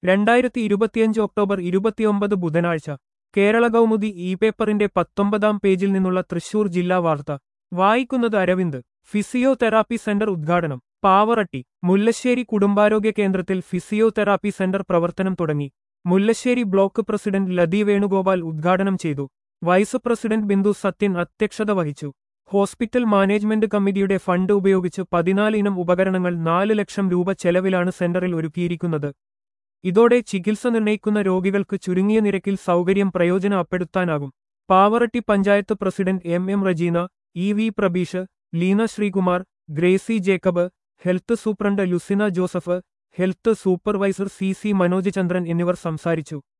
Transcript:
രണ്ടായിരത്തി ഇരുപത്തിയഞ്ച് ഒക്ടോബർ ഇരുപത്തിയൊമ്പത് ബുധനാഴ്ച കേരള കൗമുദി ഇ പേപ്പറിന്റെ പത്തൊമ്പതാം പേജിൽ നിന്നുള്ള തൃശൂർ ജില്ലാ വാർത്ത വായിക്കുന്നത് അരവിന്ദ് ഫിസിയോതെറാപ്പി സെന്റർ ഉദ്ഘാടനം പാവറട്ടി മുല്ലശ്ശേരി കുടുംബാരോഗ്യ കേന്ദ്രത്തിൽ ഫിസിയോതെറാപ്പി സെന്റർ പ്രവർത്തനം തുടങ്ങി മുല്ലശ്ശേരി ബ്ലോക്ക് പ്രസിഡന്റ് ലതി വേണുഗോപാൽ ഉദ്ഘാടനം ചെയ്തു വൈസ് പ്രസിഡന്റ് ബിന്ദു സത്യൻ അധ്യക്ഷത വഹിച്ചു ഹോസ്പിറ്റൽ മാനേജ്മെന്റ് കമ്മിറ്റിയുടെ ഫണ്ട് ഉപയോഗിച്ച് പതിനാല് ഇനം ഉപകരണങ്ങൾ നാല് ലക്ഷം രൂപ ചെലവിലാണ് സെന്ററിൽ ഒരുക്കിയിരിക്കുന്നത് ഇതോടെ ചികിത്സ നിർണയിക്കുന്ന രോഗികൾക്ക് ചുരുങ്ങിയ നിരക്കിൽ സൗകര്യം പ്രയോജനപ്പെടുത്താനാകും Pavaratty panchayat president M M Rejeena E V Prabeesh Leena Sreekumar Gracy Jacob health superintendent Lucina Joseph health supervisor C C Manoj Chandran എന്നിവർ സംസാരിച്ചു